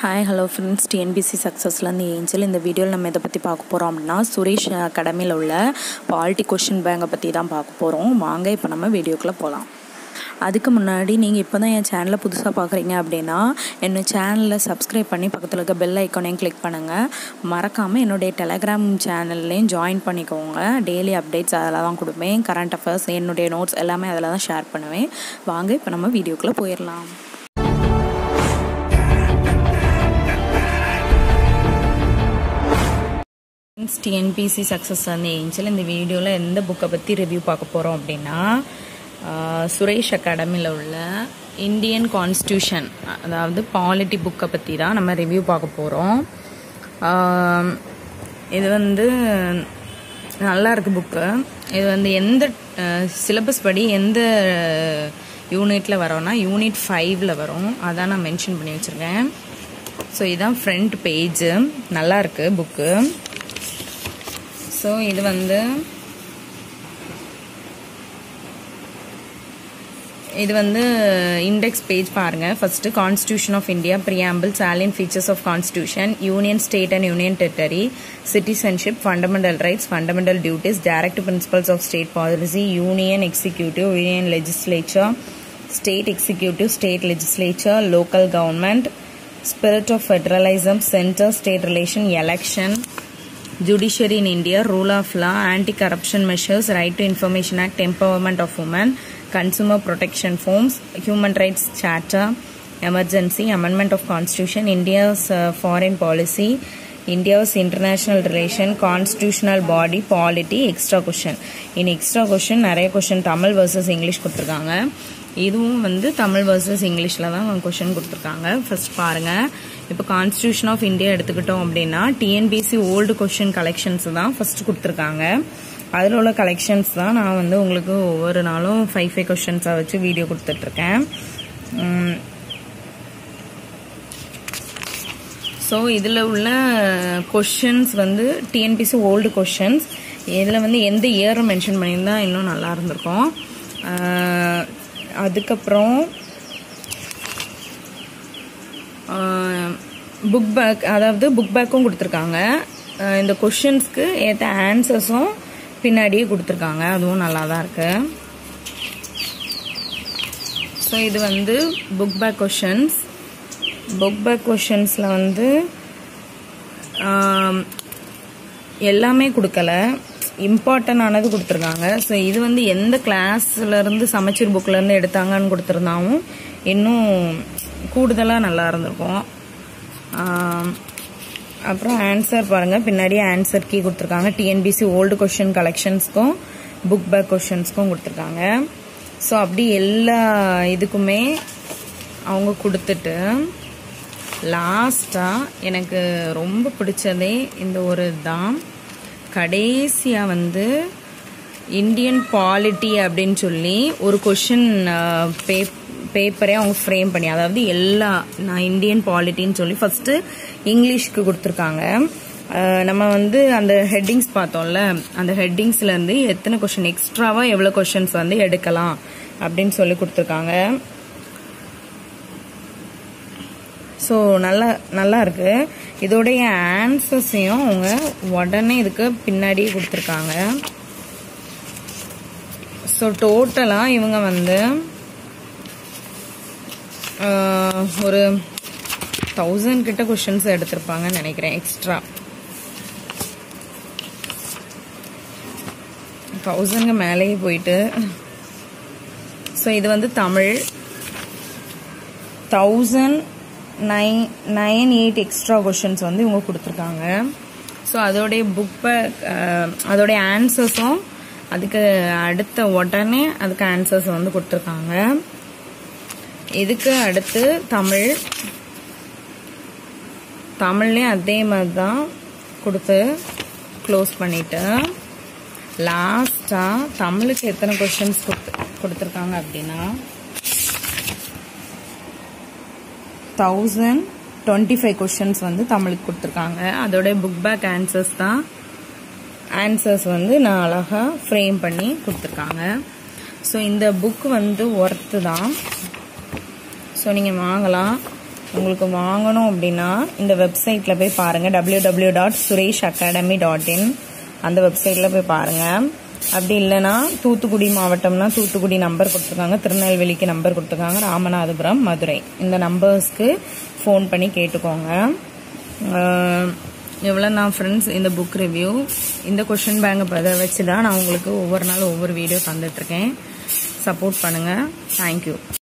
Hi hello friends TNPSC சக்ஸஸ்லேருந்து Angel இந்த வீடியோவில் நம்ம இதை பற்றி பார்க்க போகிறோம் அப்படின்னா சுரேஷ் அகாடமியில் உள்ள பாலிட்டி கொஷின் பேங்கை பற்றி தான் பார்க்க போகிறோம் வாங்க இப்போ நம்ம வீடியோக்குள்ளே போகலாம் அதுக்கு முன்னாடி நீங்கள் இப்போ தான் என் சேனலை புதுசாக பார்க்குறீங்க அப்படின்னா என்னோட சேனலில் சப்ஸ்கிரைப் பண்ணி பக்கத்தில் இருக்க பெல் ஐக்கானையும் கிளிக் பண்ணுங்கள் மறக்காமல் என்னுடைய டெலகிராம் சேனல்லையும் ஜாயின் பண்ணிக்கோங்க டெய்லி அப்டேட்ஸ் அதில் தான் கொடுப்பேன் கரண்ட் அஃபேர்ஸ் என்னுடைய நோட்ஸ் எல்லாமே அதில் தான் ஷேர் பண்ணுவேன் வாங்க இப்போ நம்ம வீடியோக்குள்ளே போயிடலாம் டிஎன்பிசி சக்ஸஸ் வந்து ஏஞ்சல் இந்த வீடியோவில் எந்த புக்கை பற்றி ரிவ்யூ பார்க்க போகிறோம் அப்படின்னா சுரேஷ் அகாடமியில் உள்ள இந்தியன் கான்ஸ்டியூஷன் அதாவது பாலிட்டி புக்கை பற்றி தான் நம்ம ரிவ்யூ பார்க்க போகிறோம் இது வந்து நல்லா இருக்குது புக்கு இது வந்து எந்த சிலபஸ் படி எந்த யூனிட்டில் வரோன்னா யூனிட் ஃபைவ்ல வரும் அதான் நான் மென்ஷன் பண்ணி வச்சுருக்கேன் ஸோ இதுதான் ஃப்ரண்ட் பேஜு நல்லா இருக்குது புக்கு ஸோ இது வந்து இது வந்து இண்டெக்ஸ் பேஜ் பாருங்க first constitution of India preamble salient features of constitution union state and union territory citizenship fundamental rights fundamental duties direct principles of state policy union executive union legislature state executive state legislature local government spirit of federalism centre state relation election judiciary in India, rule of law, anti-corruption measures, right to information act, empowerment of women, consumer protection forms, human rights charter, emergency, amendment of constitution, India's uh, foreign policy, India's international relation, constitutional body, polity, extra question. In extra question நிறைய question Tamil versus English கொடுத்துருக்காங்க இதுவும் வந்து Tamil versus இங்கிலீஷில் தான் question கொடுத்துருக்காங்க first பாருங்கள் இப்போ constitution of India எடுத்துக்கிட்டோம் அப்படின்னா டிஎன்பிசி ஓல்டு கொஷின் கலெக்ஷன்ஸ் தான் ஃபர்ஸ்ட் கொடுத்துருக்காங்க அதில் உள்ள கலெக்ஷன்ஸ் தான் நான் வந்து உங்களுக்கு ஒவ்வொரு நாளும் ஃபைவ் ஃபைவ் கொஷின்ஸாக வச்சு வீடியோ கொடுத்துட்ருக்கேன் ஸோ இதில் உள்ள கொஷின்ஸ் வந்து டிஎன்பிசி ஓல்டு கொஷின்ஸ் இதில் வந்து எந்த இயரை மென்ஷன் பண்ணியிருந்தா இன்னும் நல்லா இருந்திருக்கும் அதுக்கப்புறம் புக் பேக் அதாவது புக் பேக்கும் கொடுத்துருக்காங்க இந்த கொஷின்ஸ்க்கு ஏற்ற ஆன்சர்ஸும் பின்னாடியே கொடுத்துருக்காங்க அதுவும் நல்லா தான் இருக்கு ஸோ இது வந்து book back questions book back கொஷின்ஸில் வந்து எல்லாமே கொடுக்கல இம்பார்ட்டன் ஆனது கொடுத்துருக்காங்க ஸோ இது வந்து எந்த கிளாஸ்லேருந்து சமச்சீர் புக்கிலேருந்து எடுத்தாங்கன்னு கொடுத்துருந்தாவும் இன்னும் கூடுதலாக நல்லா இருந்திருக்கும் அப்புறம் ஆன்சர் பாருங்கள் பின்னாடி ஆன்சர் கீ கொடுத்துருக்காங்க டிஎன்பிசி ஓல்டு கொஷின் கலெக்ஷன்ஸ்க்கும் புக் பேக் கொஷின்ஸ்க்கும் கொடுத்துருக்காங்க ஸோ அப்படி எல்லா இதுக்குமே அவங்க கொடுத்துட்டு லாஸ்ட்டாக எனக்கு ரொம்ப பிடிச்சதே இந்த ஒரு தான் கடைசியாக வந்து இந்தியன் பாலிட்டி அப்படின்னு சொல்லி ஒரு கொஷின் பே பேப்பரே அவங்க ஃப்ரேம் பண்ணி அதாவது எல்லா நான் இந்தியன் பாலிட்டின்னு சொல்லி ஃபர்ஸ்ட்டு இங்கிலீஷ்க்கு கொடுத்துருக்காங்க நம்ம வந்து அந்த ஹெட்டிங்ஸ் பார்த்தோம்ல அந்த ஹெட்டிங்ஸ்லேருந்து எத்தனை கொஷின் எக்ஸ்ட்ராவாக எவ்வளோ கொஷின்ஸ் வந்து எடுக்கலாம் அப்படின்னு சொல்லி கொடுத்துருக்காங்க ஸோ நல்லா நல்லா இருக்கு இதோடைய ஆன்சர்ஸையும் அவங்க உடனே இதுக்கு பின்னாடியே கொடுத்துருக்காங்க ஸோ டோட்டலாக இவங்க வந்து ஒரு தௌசண்ட் கிட்ட கொஷின்ஸ் எடுத்திருப்பாங்கன்னு நினைக்கிறேன் எக்ஸ்ட்ரா தௌசண்ட்க்கு மேலேயே போயிட்டு ஸோ இது வந்து Tamil thousand nine nine eight extra questions வந்து இவங்க கொடுத்துருக்காங்க ஸோ அதோடைய புக் பேக் அதோடைய ஆன்சர்ஸும் அதுக்கு அடுத்த உடனே அதுக்கு ஆன்சர்ஸ் வந்து கொடுத்துருக்காங்க இதுக்கு அடுத்து தமிழ் தமிழ்லேயும் அதே மாதிரி தான் கொடுத்து க்ளோஸ் பண்ணிட்டு லாஸ்டாக தமிழுக்கு எத்தனை கொஷின்ஸ் கொடுத்து கொடுத்துருக்காங்க அப்படின்னா தௌசண்ட் டுவெண்ட்டி ஃபைவ் கொஷின்ஸ் வந்து தமிழுக்கு கொடுத்துருக்காங்க அதோடைய புக் பேக் ஆன்சர்ஸ் தான் ஆன்சர்ஸ் வந்து நான் அழகாக ஃப்ரேம் பண்ணி கொடுத்துருக்காங்க ஸோ இந்த புக் வந்து ஒர்த்து தான் ஸோ நீங்கள் வாங்கலாம் உங்களுக்கு வாங்கணும் அப்படின்னா இந்த வெப்சைட்டில் போய் பாருங்கள் W W dot Suresh academy dot in அந்த வெப்சைட்டில் போய் பாருங்கள் அப்படி இல்லைன்னா தூத்துக்குடி மாவட்டம்னா தூத்துக்குடி நம்பர் கொடுத்துருக்காங்க திருநெல்வேலிக்கு நம்பர் கொடுத்துருக்காங்க ராமநாதபுரம் மதுரை இந்த நம்பர்ஸ்க்கு ஃபோன் பண்ணி கேட்டுக்கோங்க எவ்வளோ நான் ஃப்ரெண்ட்ஸ் இந்த புக் ரிவ்யூ இந்த கொஷின் பேங்கை அதை வச்சு தான் நான் உங்களுக்கு ஒவ்வொரு நாளும் ஒவ்வொரு வீடியோ தந்துட்டுருக்கேன் சப்போர்ட் பண்ணுங்கள் தேங்க்யூ